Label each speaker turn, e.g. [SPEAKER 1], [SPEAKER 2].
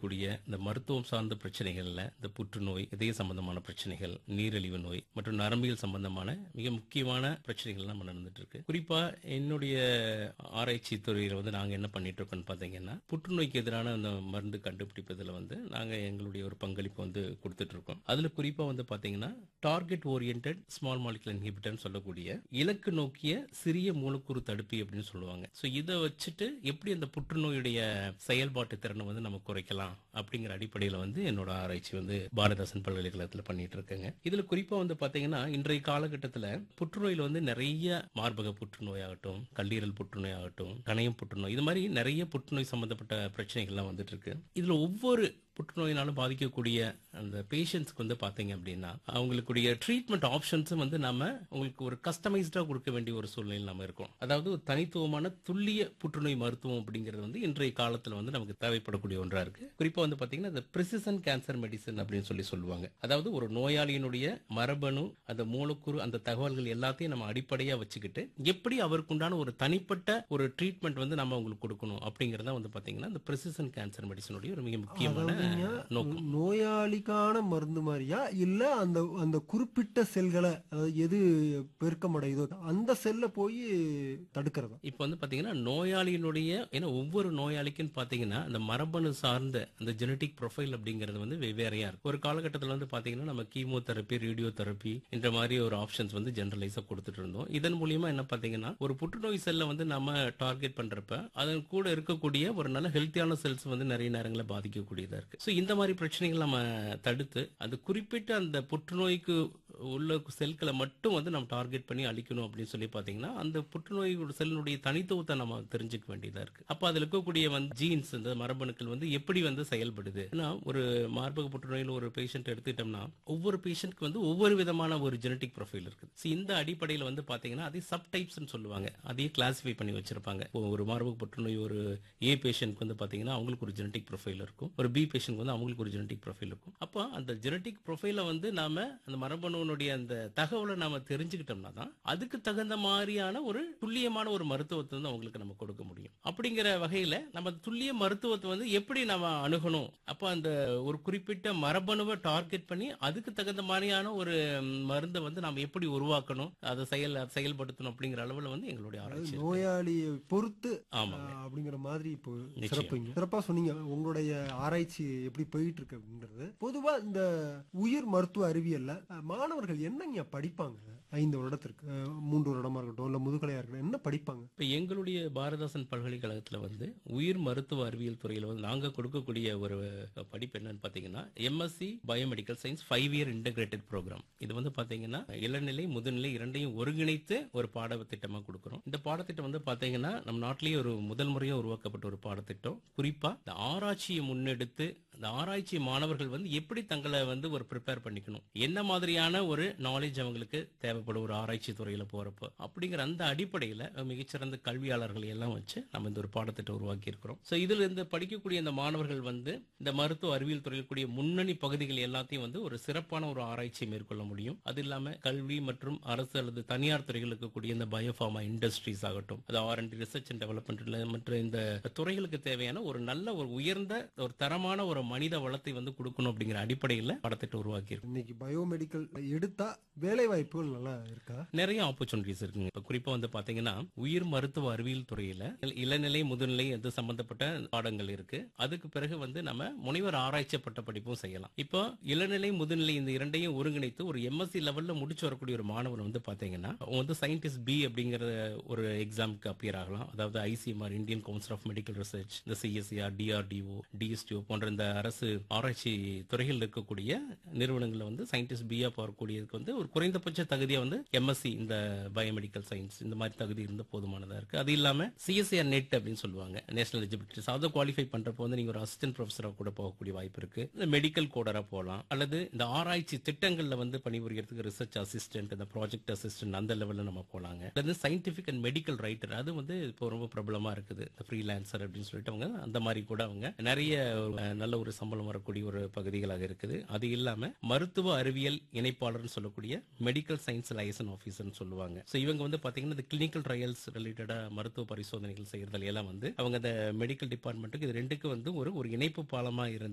[SPEAKER 1] இருக்கக்கூடிய இந்த மருத்துவம் சார்ந்த பிரச்சனைகள்ல இந்த புற்றுநோய் இதய சம்பந்தமான பிரச்சனைகள் நீரிழிவு நோய் மற்றும் நரம்பியல் சம்பந்தமான மிக முக்கியமான பிரச்சனைகள் நம்ம நடந்துட்டு இருக்கு குறிப்பா என்னுடைய ஆராய்ச்சி துறையில வந்து நாங்க என்ன பண்ணிட்டு இருக்கோம்னு பாத்தீங்கன்னா புற்றுநோய்க்கு எதிரான அந்த மருந்து கண்டுபிடிப்பதுல வந்து நாங்க எங்களுடைய ஒரு பங்களிப்பு வந்து கொடுத்துட்டு இருக்கோம் அதுல குறிப்பா வந்து பாத்தீங்கன்னா டார்கெட் ஓரியன்ட் ஸ்மால் மாலிகுலர் இன்ஹிபிட்டர்னு சொல்லக்கூடிய இலக்கு நோக்கிய சிறிய மூலக்கூறு தடுப்பி அப்படின்னு சொல்லுவாங்க சோ இதை வச்சுட்டு எப்படி அந்த புற்றுநோயுடைய செயல்பாட்டு திறனை வந்து நம்ம குறைக்கலாம் அப்படிங்கிற அடிப்படையில வந்து என்னோட ஆராய்ச்சி வந்து பாரதாசன் பல்கலைக்கழகத்துல பண்ணிட்டு இருக்கேங்க இதுல குறிப்பா வந்து பாத்தீங்கன்னா இன்றைய காலகட்டத்துல புற்றுநோயில வந்து நிறைய மார்பக புற்றுநோய் ஆகட்டும் கல்லீரல் புற்றுநோய் ஆகட்டும் கணையம் புற்றுநோய் இது மாதிரி நிறைய புற்றுநோய் சம்பந்தப்பட்ட பிரச்சனைகள்லாம் வந்துட்டு இருக்கு இதுல ஒவ்வொரு புற்றுநோயினாலும் பாதிக்கக்கூடிய அந்த பேஷண்ட்ஸ்க்கு வந்து பாத்தீங்க அப்படின்னா அவங்களுக்குடைய ட்ரீட்மெண்ட் ஆப்ஷன்ஸும் வந்து நாம உங்களுக்கு ஒரு கஸ்டமைஸ்டா கொடுக்க வேண்டிய ஒரு சூழ்நிலையில் நம்ம இருக்கோம் அதாவது ஒரு தனித்துவமான துல்லிய புற்றுநோய் மருத்துவம் அப்படிங்கிறது வந்து இன்றைய காலத்துல வந்து நமக்கு தேவைப்படக்கூடிய ஒன்றா இருக்கு குறிப்பா வந்து பாத்தீங்கன்னா இந்த பிரிசிசன் கேன்சர் மெடிசன் அப்படின்னு சொல்லி சொல்லுவாங்க அதாவது ஒரு நோயாளியினுடைய மரபணு அந்த மூலக்கூறு அந்த தகவல்கள் எல்லாத்தையும் நம்ம அடிப்படையா வச்சுக்கிட்டு எப்படி அவருக்கு உண்டான ஒரு தனிப்பட்ட ஒரு ட்ரீட்மெண்ட் வந்து நம்ம அவங்களுக்கு கொடுக்கணும் அப்படிங்கறத வந்து பாத்தீங்கன்னா இந்த பிரிசிசன் கேன்சர் மெடிசனுடைய ஒரு மிக முக்கியமான நோக்கம்
[SPEAKER 2] நோயாளிக்கான மருந்து மாதிரியா இல்ல அந்த அந்த குறிப்பிட்ட செல்களை அதாவது எது பெருக்கமடையுதோ அந்த செல்ல போய் தடுக்கிறதா
[SPEAKER 1] இப்போ வந்து பாத்தீங்கன்னா நோயாளியினுடைய ஏன்னா ஒவ்வொரு நோயாளிக்கும் பாத்தீங்கன்னா அந்த மரபணு சார்ந்த அந்த ஜெனட்டிக் ப்ரொஃபைல் அப்படிங்கிறது வந்து வெவ்வேறையா இருக்கு ஒரு காலகட்டத்தில் வந்து பாத்தீங்கன்னா நம்ம கீமோ தெரப்பி ரேடியோ தெரப்பி இந்த மாதிரி ஒரு ஆப்ஷன்ஸ் வந்து ஜெனரலைஸா கொடுத்துட்டு இருந்தோம் இதன் மூலியமா என்ன பாத்தீங்கன்னா ஒரு புற்றுநோய் செல்லை வந்து நம்ம டார்கெட் பண்றப்ப அதன் கூட இருக்கக்கூடிய ஒரு நல்ல ஹெல்த்தியான செல்ஸ் வந்து நிறைய நேரங்களில் பாதிக்கக்கூடியதா இருக்கு ஸோ இந்த மாதிரி பிரச்சனைகள் நம்ம தடுத்து அந்த குறிப்பிட்ட அந்த புற்றுநோய்க்கு உள்ள செல்களை மட்டும் வந்து நம்ம டார்கெட் பண்ணி அழிக்கணும் அப்படின்னு சொல்லி பாத்தீங்கன்னா அந்த புற்றுநோய் செல்லுடைய தனித்துவத்தை நம்ம தெரிஞ்சுக்க வேண்டியதா இருக்கு அப்ப அதுல இருக்கக்கூடிய வந்து ஜீன்ஸ் இந்த மரபணுக்கள் வந்து எப்படி வந்து செயல்படுது ஏன்னா ஒரு மார்பக புற்றுநோயில் ஒரு பேஷண்ட் எடுத்துக்கிட்டோம்னா ஒவ்வொரு பேஷண்ட்க்கு வந்து ஒவ்வொரு விதமான ஒரு ஜெனட்டிக் ப்ரொஃபைல் இருக்குது So இந்த அடிப்படையில் வந்து பாத்தீங்கன்னா அதே சப் டைப்ஸ்னு சொல்லுவாங்க அதையே கிளாசிஃபை பண்ணி வச்சிருப்பாங்க இப்போ ஒரு மார்பக புற்றுநோய் ஒரு ஏ பேஷண்ட்க்கு வந்து பாத்தீங்கன்னா அவங்களுக்கு ஒரு ஜெனட்டிக் ப்ரொஃபைல் இருக்கும் ஒரு பி பேஷண்ட் வந்து அவங்களுக்கு ஒரு ஜெனட்டிக் ப்ரொஃபைல் இருக்கும் அப்போ அந்த ஜெனட்டிக் ப்ரொஃபைல வந்து நாம அந்த மரபணுனுடைய அந்த தகவலை நாம தெரிஞ்சுக்கிட்டோம்னா தான் அதுக்கு தகுந்த மாதிரியான ஒரு துல்லியமான ஒரு மருத்துவத்தை வந்து அவங்களுக்கு நம்ம கொடுக்க முடியும் அப்படிங்கிற வகையில நம்ம துல்லிய மருத்துவத்தை வந்து எப்படி நம்ம அணுகணும் அப்போ அந்த ஒரு குறிப்பிட்ட மரபணுவை டார்கெட் பண்ணி அதுக்கு தகுந்த மாதிரியான ஒரு ம், மருந்தை வந்து நாம எப்படி உருவாக்கணும் அதை செயல் அதை செயல்படுத்தணும் அப்படிங்கிற அளவுல வந்து எங்களுடைய ஆராய்ச்சி இருக்கு.
[SPEAKER 2] நோயாளியை பொறுத்து
[SPEAKER 1] ஆமாங்க
[SPEAKER 2] ஆஹ், அப்படிங்கிற மாதிரி இப்போ
[SPEAKER 1] நிச்சயம்.
[SPEAKER 2] சிறப்புங்க சிறப்பா சொன்னீங்க உங்களுடைய ஆராய்ச்சி எப்படி போயிட்டு இருக்கு அப்படின்றது பொதுவா இந்த உயிர் மருத்துவ அறிவியல்ல அஹ், மாணவர்கள் என்னங்க படிப்பாங்க ஐந்து வருடத்திற்கு அஹ், மூன்று வருடமா இருக்கட்டும் இல்ல முதுகலையா இருக்கட்டும் என்ன படிப்பாங்க
[SPEAKER 1] இப்ப எங்களுடைய பாரதாசன் பல்கலைக்கழகத்துல வந்து உயிர் மருத்துவ அறிவியல் துறையில வந்து நாங்க கொடுக்கக்கூடிய ஒரு படிப்பு என்னன்னு பாத்தீங்கன்னா MSc biomedical science five year integrated programme இது வந்து பாத்தீங்கன்னா இளநிலை முதுநிலை இரண்டையும் ஒருங்கிணைத்து ஒரு பாடத்திட்டமா கொடுக்கிறோம் இந்த பாடத்திட்டம் வந்து பாத்தீங்கன்னா நம்ம நாட்டிலேயே ஒரு முதல் முறையா உருவாக்கப்பட்ட ஒரு பாடத்திட்டம் குறிப்பா இந்த ஆராய்ச்சியை முன்னெடுத்து இந்த ஆராய்ச்சி மாணவர்கள் வந்து எப்படி தங்களை வந்து ஒரு ப்ரிப்பேர் பண்ணிக்கணும் என்ன மாதிரியான ஒரு நாலேஜ் அவங்களுக்கு தேவைப்படும் ஒரு ஆராய்ச்சி துறையில போறப்போ அப்படிங்கிற அந்த அடிப்படையில மிகச்சிறந்த கல்வியாளர்களை எல்லாம் வச்சு நம்ம இந்த ஒரு பாடத்திட்டம் உருவாக்கி இருக்கிறோம் ஸோ இதுல இந்த படிக்கக்கூடிய இந்த மாணவர்கள் வந்து இந்த மருத்துவ அறிவியல் துறையில் கூடிய முன்னணி பகுதிகள் எல்லாத்தையும் வந்து ஒரு சிறப்பான ஒரு ஆராய்ச்சியை மேற்கொள்ள முடியும் அது இல்லாம கல்வி மற்றும் அரசு அல்லது தனியார் துறைகள் இருக்கக்கூடிய இந்த பயோஃபார்மா இண்டஸ்ட்ரீஸ் ஆகட்டும் அது ஆர் அண்ட் ரிசர்ச் அண்ட் டெவலப்மெண்ட்ல மற்ற இந்த துறைகளுக்கு தேவையான ஒரு நல்ல ஒரு உயர்ந்த ஒரு தரமான ஒரு மனித வளத்தை வந்து கொடுக்கணும் அப்படிங்கிற அடிப்படையில் பாடத்திட்டம் உருவாக்கி இருக்கோம்
[SPEAKER 2] இன்னைக்கு பயோமெடிக்கல் எடுத்தா வேலை வாய்ப்புகள் நல்லா இருக்கா
[SPEAKER 1] நிறைய ஆப்பர்ச்சுனிட்டிஸ் இருக்குங்க இப்ப குறிப்பா வந்து பாத்தீங்கன்னா உயிர் மருத்துவ அறிவியல் துறையில இல- இளநிலை முதுநிலை அது சம்பந்தப்பட்ட பாடங்கள் இருக்கு அதுக்கு பிறகு வந்து நம்ம முனைவர் ஆராய்ச்சி பட்ட படிப்பும் செய்யலாம் இப்போ இளநிலை முதுநிலை இந்த இரண்டையும் ஒருங்கிணைத்து ஒரு எம்எஸ்சி லெவல்ல முடிச்சு வரக்கூடிய ஒரு மாணவர் வந்து பாத்தீங்கன்னா அவங்க வந்து சயின்டிஸ்ட் பி அப்படிங்கிற ஒரு எக்ஸாமுக்கு அப்பியர் ஆகலாம் அதாவது ICMR Indian council of medical research இந்த சிஎஸ்சிஆர் டிஆர்டிஓ டிஎஸ்டிஓ போன்ற இந்த அரசு ஆராய்ச்சி துறைகள் இருக்கக்கூடிய நிறுவனங்கள்ல வந்து சயின்டிஸ்ட் பியா போகக்கூடியதுக்கு வந்து ஒரு குறைந்தபட்ச தகுதியா வந்து எம்எஸ்சி இந்த பயோமெடிக்கல் சயின்ஸ் இந்த மாதிரி தகுதி இருந்த போதுமானதா இருக்கு அது இல்லாம சிஎஸ்சிஆர் நெட் அப்படின்னு சொல்லுவாங்க நேஷனல் எலிஜிபிலிட்டி அதை குவாலிஃபை பண்றப்போ வந்து நீங்க ஒரு அசிஸ்டன்ட் ப்ரொஃபஸரா கூட போகக்கூடிய வாய்ப்பு இருக்கு இந்த மெடிக்கல் கோடரா போகலாம் அல்லது இந்த ஆராய்ச்சி திட்டங்கள்ல வந்து பணிபுரியறதுக்கு ரிசர்ச் அசிஸ்டன்ட் இந்த ப்ராஜெக்ட் அசிஸ்டன்ட் அந்த லெவல்ல நம்ம போலாங்க அல்லது சயின்டிபிக் அண்ட் மெடிக்கல் ரைட்டர் அது வந்து இப்போ ரொம்ப பிரபலமா இருக்குது இந்த ஃப்ரீலான்சர் அப்படின்னு சொல்லிட்டு அவங்க அந்த மாதிரி கூட அவங்க நிறைய ஒரு, அஹ், நல்ல ஒரு சம்பளம் வரக்கூடிய ஒரு பகுதிகளாக இருக்குது அது இல்லாம மருத்துவ அறிவியல் இணைப்பாளர்னு சொல்லக்கூடிய மெடிக்கல் சயின்ஸ் லைசன் ஆஃபீஸர்னு சொல்லுவாங்க ஸோ இவங்க வந்து பாத்தீங்கன்னா இந்த கிளினிக்கல் ட்ரையல்ஸ் ரிலேட்டடா மருத்துவ பரிசோதனைகள் செய்யறதுல எல்லாம் வந்து அவங்க அந்த மெடிக்கல் டிபார்ட்மெண்ட்டுக்கு இது ரெண்டுக்கு வந்து ஒரு ஒரு இணைப்பு பாலமா இருந்து